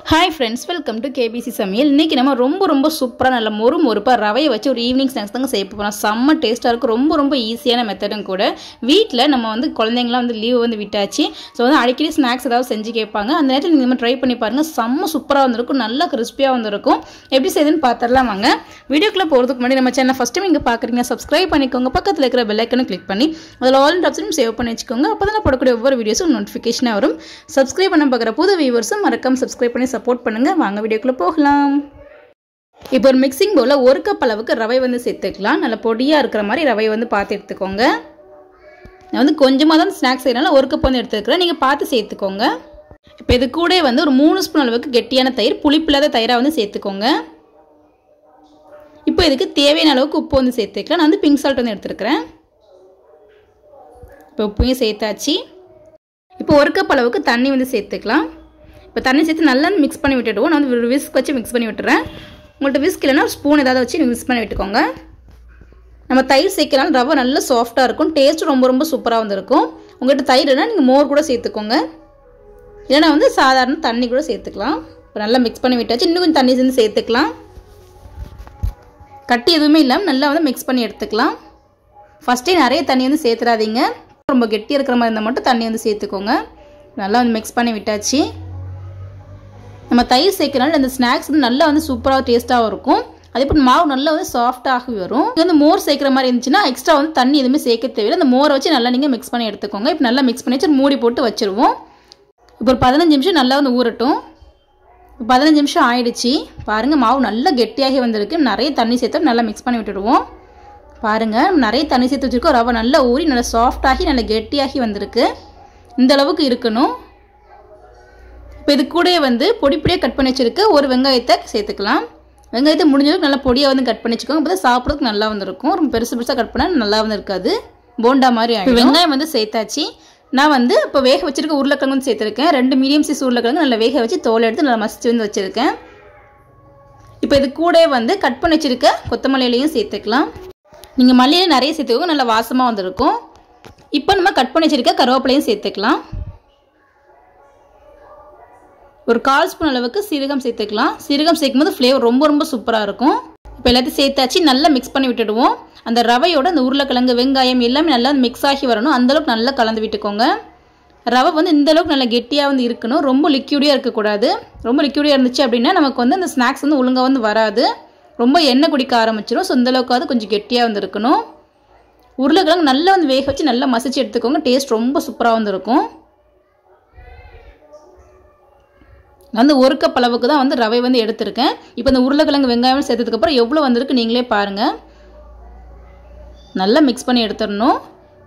hi friends welcome to KBC சமையல் இன்றைக்கி நம்ம ரொம்ப ரொம்ப சூப்பராக நல்ல மொறு மொறுப்பாக ரவையை வச்சு ஒரு ஈவினிங் ஸ்நாக்ஸ் தாங்க செய்ய போகிறோம் செம்ம டேஸ்ட்டாக இருக்கும் ரொம்ப ரொம்ப ஈஸியான மெத்தடும் கூட வீட்டில் நம்ம வந்து குழந்தைங்களாம் வந்து லீவ் வந்து விட்டாச்சு ஸோ வந்து அடிக்கடி ஸ்நாக்ஸ் ஏதாவது செஞ்சு கேட்பாங்க அந்த நேரத்தில் நீங்கள் நம்ம ட்ரை பண்ணி பாருங்கள் செம்ம சூப்பராக வந்திருக்கும் நல்லா கிறிஸ்பியாக வந்திருக்கும் எப்படி செய்யுதுன்னு பார்த்துடலாம் வாங்க வீடியோக்குள்ளே போகிறதுக்கு முன்னாடி நம்ம சேனல் ஃபஸ்ட் டைம் இங்கே பார்க்குறீங்க சப்ஸ்கிரைப் பண்ணிக்கோங்க பக்கத்தில் இருக்கிற பெல்லைக்கனை கிளிக் பண்ணி அதில் ஆல் ஆப்ஷனும் சேவ் பண்ணி வச்சுக்கோங்க அப்போ தான் போடக்கூடிய ஒவ்வொரு வீடியோஸும் நோட்டிஃபிகேஷனாக வரும் சப்ஸ்கிரைப் பண்ண பார்க்குற புது வியூவர்ஸும் மறக்காம சப்ஸ்கிரைப் பண்ணி சப்போர்ட் பண்ணுங்கள் வாங்க வீடியோக்குள்ளே போகலாம் இப்போ ஒரு மிக்சிங் பவுலில் ஒரு கப் அளவுக்கு ரவை வந்து சேர்த்துக்கலாம் நல்ல பொடியாக இருக்கிற மாதிரி ரவை வந்து பார்த்து எடுத்துக்கோங்க நான் வந்து கொஞ்சமாக தான் ஸ்நாக்ஸ் செய்யறனால ஒரு கப் வந்து எடுத்துக்கிறேன் நீங்கள் பார்த்து சேர்த்துக்கோங்க இப்போ இது கூட வந்து ஒரு மூணு ஸ்பூன் அளவுக்கு கெட்டியான தயிர் புளிப்பில்லாத தயிராக வந்து சேர்த்துக்கோங்க இப்போ இதுக்கு தேவையான அளவுக்கு உப்பு வந்து சேர்த்துக்கலாம் நான் வந்து பிங்க் சால்ட் வந்து எடுத்துருக்கிறேன் இப்போ உப்பையும் சேர்த்தாச்சு இப்போ ஒரு கப் அளவுக்கு தண்ணி வந்து சேர்த்துக்கலாம் இப்போ தண்ணி சேர்த்து நல்லா மிக்ஸ் பண்ணி விட்டுடுவோம் நான் வந்து விஸ்க் வச்சு மிக்ஸ் பண்ணி விட்டுறேன் உங்கள்கிட்ட விஸ்க் இல்லைனா ஸ்பூன் ஏதாவது வச்சு மிக்ஸ் பண்ணி விட்டுக்கோங்க நம்ம தயிர் சேர்க்கனால ரவை நல்லா சாஃப்டாக இருக்கும் டேஸ்ட் ரொம்ப ரொம்ப சூப்பராக வந்துருக்கும் உங்கள்கிட்ட தயிர்னா நீங்கள் மோர் கூட சேர்த்துக்கோங்க இல்லைனா வந்து சாதாரண தண்ணி கூட சேர்த்துக்கலாம் இப்போ நல்லா மிக்ஸ் பண்ணி விட்டாச்சு இன்னும் கொஞ்சம் தண்ணி சேர்ந்து சேர்த்துக்கலாம் கட்டி எதுவுமே இல்லாமல் நல்லா வந்து மிக்ஸ் பண்ணி எடுத்துக்கலாம் ஃபஸ்ட்டே நிறைய தண்ணி வந்து சேர்த்துறாதீங்க ரொம்ப கெட்டி இருக்கிற மாதிரி இருந்தால் மட்டும் தண்ணி வந்து சேர்த்துக்கோங்க நல்லா வந்து மிக்ஸ் பண்ணி விட்டாச்சு நம்ம தயிர் சேர்க்கறனால இந்த ஸ்நாக்ஸ் வந்து நல்லா வந்து சூப்பராக டேஸ்ட்டாகவும் இருக்கும் அதே போல் மாவு நல்லா வந்து சாஃப்டாகி வரும் இது வந்து மோர் சேர்க்குற மாதிரி இருந்துச்சுன்னா எக்ஸ்ட்ரா வந்து தண்ணி எதுவுமே சேர்க்க தேவையில்லை அந்த மோரை வச்சு நல்லா நீங்கள் மிக்ஸ் பண்ணி எடுத்துக்கோங்க இப்போ நல்லா மிக்ஸ் பண்ணி வச்சு மூடி போட்டு வச்சுருவோம் இப்போ ஒரு பதினஞ்சு நிமிஷம் நல்லா வந்து ஊறட்டும் இப்போ பதினஞ்சு நிமிஷம் ஆயிடுச்சு பாருங்கள் மாவு நல்லா கெட்டியாகி வந்திருக்கு நிறைய தண்ணி சேர்த்து நல்லா மிக்ஸ் பண்ணி விட்டுடுவோம் பாருங்கள் நிறைய தண்ணி சேர்த்து வச்சுருக்கோம் ரவை நல்லா ஊறி நல்லா சாஃப்டாகி நல்லா கெட்டியாகி வந்திருக்கு இந்த அளவுக்கு இருக்கணும் இப்போ இது கூட வந்து பொடி பொடியாக கட் பண்ணி வச்சுருக்க ஒரு வெங்காயத்தை சேர்த்துக்கலாம் வெங்காயத்தை முடிஞ்சளவுக்கு நல்லா பொடியாக வந்து கட் பண்ணி வச்சுக்கோங்க அப்போ தான் சாப்பிட்றதுக்கு நல்லா வந்துருக்கும் ரொம்ப பெருசு பெருசாக கட் பண்ணால் நல்லா வந்து இருக்காது போண்டா மாதிரி ஆகிடும் வெங்காயம் வந்து சேர்த்தாச்சு நான் வந்து இப்போ வேக வச்சிருக்க உருளைக்கிழங்கு வந்து சேர்த்துருக்கேன் ரெண்டு மீடியம் சைஸ் உருளைக்கிழங்கு நல்லா வேக வச்சு தோலை எடுத்து நல்லா மசிச்சு வந்து வச்சுருக்கேன் இப்போ இது கூட வந்து கட் பண்ணி வச்சுருக்க கொத்தமல்லியிலையும் சேர்த்துக்கலாம் நீங்கள் மல்லியில் நிறைய சேர்த்துக்கோங்க நல்லா வாசமாக வந்துருக்கும் இப்போ நம்ம கட் பண்ணி வச்சுருக்க கருவேப்பிலையும் சேர்த்துக்கலாம் ஒரு கால் ஸ்பூன் அளவுக்கு சீரகம் சேர்த்துக்கலாம் சீரகம் சேர்க்கும் போது ஃப்ளேவர் ரொம்ப ரொம்ப சூப்பராக இருக்கும் இப்போ எல்லாத்தையும் சேர்த்தாச்சு நல்லா மிக்ஸ் பண்ணி விட்டுடுவோம் அந்த ரவையோட அந்த உருளைக்கிழங்கு வெங்காயம் எல்லாமே நல்லா மிக்ஸ் ஆகி வரணும் அந்தளவுக்கு நல்லா கலந்து விட்டுக்கோங்க ரவை வந்து இந்த அளவுக்கு நல்லா கெட்டியாக வந்து இருக்கணும் ரொம்ப லிக்யூடியாக இருக்கக்கூடாது ரொம்ப லிக்யூடியாக இருந்துச்சு அப்படின்னா நமக்கு வந்து அந்த ஸ்நாக்ஸ் வந்து ஒழுங்காக வந்து வராது ரொம்ப எண்ணெய் குடிக்க ஆரம்பிச்சிடும் ஸோ இந்தளவுக்காவது கொஞ்சம் கெட்டியாக வந்து இருக்கணும் உருளைக்கிழங்கு நல்லா வந்து வேக வச்சு நல்லா மசிச்சு எடுத்துக்கோங்க டேஸ்ட் ரொம்ப சூப்பராக வந்து இருக்கும் வந்து ஒரு கப் அளவுக்கு தான் வந்து ரவை வந்து எடுத்திருக்கேன் இப்போ இந்த உருளைக்கிழங்கு வெங்காயம் சேர்த்ததுக்கப்புறம் எவ்வளோ வந்திருக்கு நீங்களே பாருங்கள் நல்லா மிக்ஸ் பண்ணி எடுத்துடணும்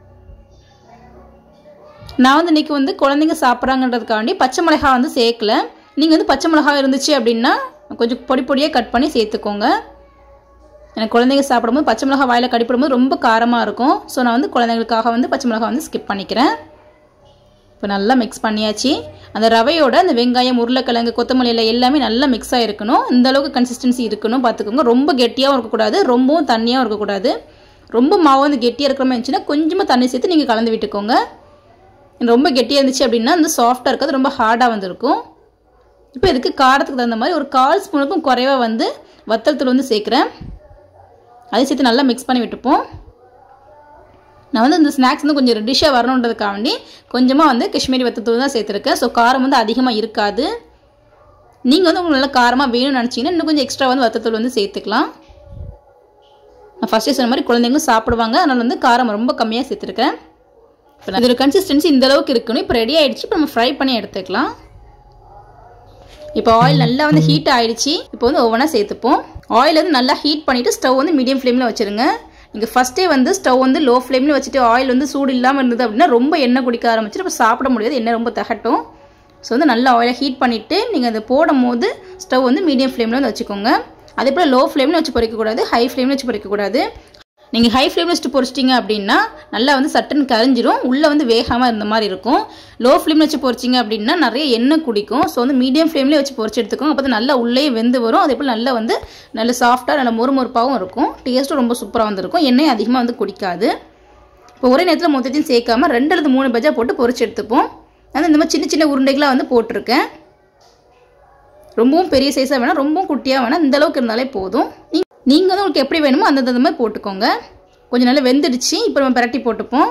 நான் வந்து இன்றைக்கி வந்து குழந்தைங்க சாப்பிட்றாங்கன்றதுக்காண்டி பச்சை மிளகா வந்து சேர்க்கல நீங்கள் வந்து பச்சை மிளகா இருந்துச்சு அப்படின்னா கொஞ்சம் பொடி பொடியாக கட் பண்ணி சேர்த்துக்கோங்க எனக்கு குழந்தைங்க சாப்பிடும்போது பச்சை மிளகா வாயில் கடிப்படும்போது ரொம்ப காரமாக இருக்கும் ஸோ நான் வந்து குழந்தைங்களுக்காக வந்து பச்சை மிளகா வந்து ஸ்கிப் பண்ணிக்கிறேன் இப்போ நல்லா மிக்ஸ் பண்ணியாச்சு அந்த ரவையோட அந்த வெங்காயம் உருளைக்கிழங்கு கொத்தமல்லியில் எல்லாமே நல்லா மிக்ஸ் ஆகிருக்கணும் இந்த அளவுக்கு கன்சிஸ்டன்சி இருக்கணும் பார்த்துக்கோங்க ரொம்ப கெட்டியாகவும் இருக்கக்கூடாது ரொம்பவும் தண்ணியாகவும் இருக்கக்கூடாது ரொம்ப மாவு வந்து கெட்டியாக இருக்கிற மாதிரி இருந்துச்சுன்னா கொஞ்சமாக தண்ணி சேர்த்து நீங்கள் கலந்து விட்டுக்கோங்க ரொம்ப கெட்டியாக இருந்துச்சு அப்படின்னா வந்து சாஃப்டாக இருக்காது ரொம்ப ஹார்டாக வந்துருக்கும் இப்போ இதுக்கு காரத்துக்கு தகுந்த மாதிரி ஒரு கால் ஸ்பூனுக்கும் குறைவாக வந்து வத்தல் தூள் வந்து சேர்க்குறேன் அதையும் சேர்த்து நல்லா மிக்ஸ் பண்ணி விட்டுப்போம் நான் வந்து இந்த ஸ்நாக்ஸ் வந்து கொஞ்சம் ரெட்டிஷாக வரணுன்றதுக்காண்டி கொஞ்சமாக வந்து காஷ்மீரி வத்தத்தூள் தான் சேர்த்துருக்கேன் ஸோ காரம் வந்து அதிகமாக இருக்காது நீங்கள் வந்து உங்களுக்கு நல்லா காரமாக வேணும்னு நினச்சிங்கன்னா இன்னும் கொஞ்சம் எக்ஸ்ட்ரா வந்து வத்தத்தூள் வந்து சேர்த்துக்கலாம் நான் ஃபஸ்ட்டே சொன்ன மாதிரி குழந்தைங்களும் சாப்பிடுவாங்க அதனால் வந்து காரம் ரொம்ப கம்மியாக சேர்த்துருக்கேன் இப்போ இதோட கன்சிஸ்டன்சி இந்த அளவுக்கு இருக்கணும் இப்போ ரெடி ஆகிடுச்சு இப்போ நம்ம ஃப்ரை பண்ணி எடுத்துக்கலாம் இப்போ ஆயில் நல்லா வந்து ஹீட் ஆகிடுச்சு இப்போ வந்து ஒவ்வொன்றா சேர்த்துப்போம் ஆயில் வந்து நல்லா ஹீட் பண்ணிவிட்டு ஸ்டவ் வந்து மீடியம் ஃப்ளேமில் வச்சுருங்க நீங்கள் ஃபஸ்ட்டே வந்து ஸ்டவ் வந்து லோ ஃப்ளேமில் வச்சுட்டு ஆயில் வந்து சூடு இல்லாமல் இருந்தது அப்படின்னா ரொம்ப எண்ணெய் குடிக்க ஆரம்பிச்சிட்டு இப்போ சாப்பிட முடியாது எண்ணெய் ரொம்ப தகட்டும் ஸோ வந்து நல்லா ஆயிலை ஹீட் பண்ணிவிட்டு நீங்கள் அதை போடும் போது ஸ்டவ் வந்து மீடியம் ஃப்ளேமில் வந்து வச்சுக்கோங்க அதே போல் லோ ஃப்ளேமில் வச்சு பொறிக்கக்கூடாது ஹை ஃப்ளேமில் வச்சு பொறிக்கக்கூடாது நீங்கள் ஹை ஃப்ளேமில் வச்சுட்டு பொரிச்சிட்டிங்க அப்படின்னா நல்லா வந்து சட்டுன்னு கரைஞ்சிரும் உள்ளே வந்து வேகாமல் இருந்த மாதிரி இருக்கும் லோ ஃப்ளேமில் வச்சு பொரிச்சிங்க அப்படின்னா நிறைய எண்ணெய் குடிக்கும் ஸோ வந்து மீடியம் ஃப்ளேம்லேயே வச்சு பொரிச்சு எடுத்துக்கோங்க அப்போ தான் நல்லா உள்ளே வெந்து வரும் அதே போல் நல்லா வந்து நல்ல சாஃப்டாக நல்ல மொறுமொறுப்பாகவும் இருக்கும் டேஸ்ட்டும் ரொம்ப சூப்பராக வந்துருக்கும் எண்ணெய் அதிகமாக வந்து குடிக்காது இப்போ ஒரே நேரத்தில் மொத்தத்தையும் சேர்க்காம ரெண்டு அல்லது மூணு பஜ்ஜா போட்டு பொரிச்சு எடுத்துப்போம் நான் இந்த மாதிரி சின்ன சின்ன உருண்டைகளாக வந்து போட்டிருக்கேன் ரொம்பவும் பெரிய சைஸாக வேணாம் ரொம்பவும் குட்டியாக வேணாம் இந்த அளவுக்கு இருந்தாலே போதும் நீங்கள் வந்து உங்களுக்கு எப்படி வேணுமோ அந்த தகுந்த மாதிரி போட்டுக்கோங்க கொஞ்சம் நல்லா வெந்துடுச்சு இப்போ நம்ம பரட்டி போட்டுப்போம்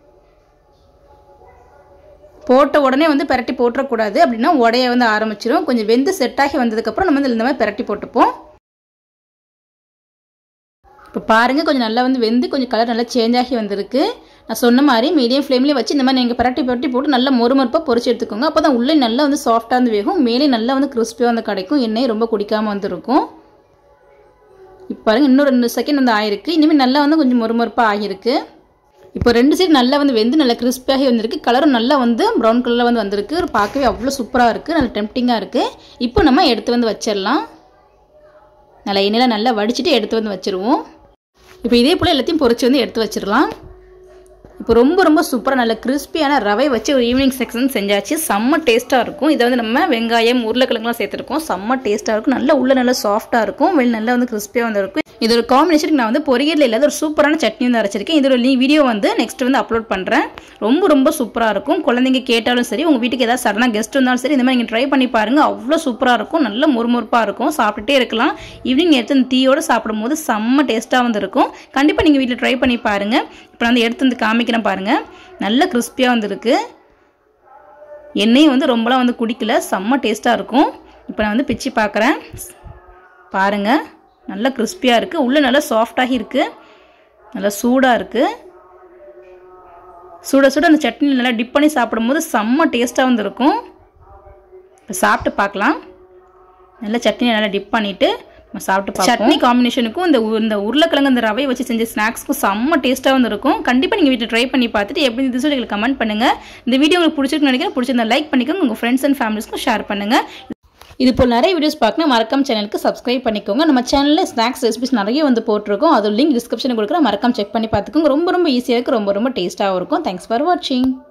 போட்ட உடனே வந்து பரட்டி போட்டுறக்கூடாது அப்படின்னா உடைய வந்து ஆரம்பிச்சிடும் கொஞ்சம் வெந்து செட் ஆகி வந்ததுக்கப்புறம் நம்ம வந்து இந்த மாதிரி பரட்டி போட்டுப்போம் இப்போ பாருங்கள் கொஞ்சம் நல்லா வந்து வெந்து கொஞ்சம் கலர் நல்லா சேஞ்ச் ஆகி வந்திருக்கு நான் சொன்ன மாதிரி மீடியம் ஃப்ளேம்லேயே வச்சு இந்த மாதிரி நீங்கள் பரட்டி பரட்டி போட்டு நல்லா மொறுமொறுப்பாக பொரிச்சு எடுத்துக்கோங்க அப்போ தான் உள்ளே நல்லா வந்து சாஃப்டாக வந்து வேகும் மேலே நல்லா வந்து கிறிஸ்பியாக வந்து கிடைக்கும் எண்ணெய் ரொம்ப குடிக்காமல் வந்துருக்கும் இப்போ பாருங்கள் இன்னும் ரெண்டு செகண்ட் வந்து ஆயிருக்கு இனிமேல் நல்லா வந்து கொஞ்சம் மொறுமொறுப்பாக ஆகியிருக்கு இப்போ ரெண்டு சைடு நல்லா வந்து வெந்து நல்லா கிறிஸ்பியாகி வந்திருக்கு கலரும் நல்லா வந்து ப்ரௌன் கலரில் வந்து வந்திருக்கு பார்க்கவே அவ்வளோ சூப்பராக இருக்குது நல்லா டெம்ப்டிங்காக இருக்குது இப்போ நம்ம எடுத்து வந்து வச்சிடலாம் நல்லா எண்ணெயில் நல்லா வடிச்சிட்டு எடுத்து வந்து வச்சுருவோம் இப்போ இதே போல் எல்லாத்தையும் பொறிச்சு வந்து எடுத்து வச்சிடலாம் இப்போ ரொம்ப ரொம்ப சூப்பராக நல்ல கிறிஸ்பியான ரவை வச்சு ஒரு ஈவினிங் செக்ஷன் செஞ்சாச்சு செம்ம டேஸ்ட்டாக இருக்கும் இதை வந்து நம்ம வெங்காயம் உருளைக்கிழங்குலாம் சேர்த்துருக்கோம் செம்ம டேஸ்ட்டாக இருக்கும் நல்லா உள்ள நல்லா சாஃப்ட்டாக இருக்கும் வெளில நல்லா வந்து கிறிஸ்பியாக வந்து இருக்கும் இது ஒரு காம்பினேஷனுக்கு நான் வந்து பொரியல் இல்லாத ஒரு சூப்பரான சட்னி வந்து அரைச்சிருக்கேன் இதோட வீடியோ வந்து நெக்ஸ்ட் வந்து அப்லோட் பண்ணுறேன் ரொம்ப ரொம்ப சூப்பராக இருக்கும் குழந்தைங்க கேட்டாலும் சரி உங்கள் வீட்டுக்கு ஏதாவது சடனாக கெஸ்ட் வந்தாலும் சரி இந்த மாதிரி நீங்கள் ட்ரை பண்ணி பாருங்கள் அவ்வளோ சூப்பராக இருக்கும் நல்ல முறுமுறுப்பாக இருக்கும் சாப்பிட்டுட்டே இருக்கலாம் ஈவினிங் எடுத்து இந்த டீயோடு சாப்பிடும்போது செம்ம டேஸ்ட்டாக வந்து இருக்கும் கண்டிப்பாக நீங்கள் வீட்டில் ட்ரை பண்ணி பாருங்கள் இப்போ நான் வந்து எடுத்து வந்து காமிக்கிறேன் பாருங்கள் நல்ல கிறிஸ்பியாக வந்துருக்கு எண்ணெயும் வந்து ரொம்பலாம் வந்து குடிக்கல செம்ம டேஸ்ட்டாக இருக்கும் இப்போ நான் வந்து பிச்சு பார்க்குறேன் பாருங்கள் நல்லா கிறிஸ்பியாக இருக்குது உள்ளே நல்லா சாஃப்டாகி இருக்குது நல்லா சூடாக இருக்குது சுட சுட அந்த சட்னியில் நல்லா டிப் பண்ணி சாப்பிடும்போது செம்ம டேஸ்ட்டாக வந்து இருக்கும் இப்போ சாப்பிட்டு பார்க்கலாம் நல்லா சட்னியை நல்லா டிப் பண்ணிவிட்டு நம்ம சாப்பிட்டு பார்ப்போம் சட்னி காம்பினேஷனுக்கும் இந்த உ- இந்த உருளைக்கிழங்கு இந்த ரவை வச்சு செஞ்ச ஸ்நாக்ஸ்க்கும் செம்ம டேஸ்ட்டாக வந்து இருக்கும் கண்டிப்பாக நீங்கள் வீட்டில் ட்ரை பண்ணி பார்த்துட்டு எப்படி இருந்துச்சு சொல்லி எங்களுக்கு கமெண்ட் பண்ணுங்கள் இந்த வீடியோ உங்களுக்கு பிடிச்சிருக்குன்னு நினைக்கிறேன் பிடிச்சிருந்தா லைக் பண்ணிக்கோங்க உங்கள் ஃப்ரெண்ட்ஸ் அண்ட் ஃபேமிலிஸ்க்கும் ஷேர் பண்ணுங்கள் இது போல் நிறைய வீடியோஸ் பார்க்கணும் மறக்காம சேனலுக்கு சப்ஸ்கிரைப் பண்ணிக்கோங்க நம்ம சேனலில் ஸ்நாக்ஸ் ரெசிபிஸ் நிறைய வந்து போட்டிருக்கோம் அது லிங்க் டிஸ்கிரிப்ஷனில் கொடுக்குறேன் மறக்காம செக் பண்ணி பார்த்துக்கோங்க ரொம்ப ரொம்ப ஈஸியாக இருக்குது ரொம்ப ரொம்ப டேஸ்ட்டாகவும் இருக்கும் தேங்க்ஸ் ஃபார் வாட்சிங்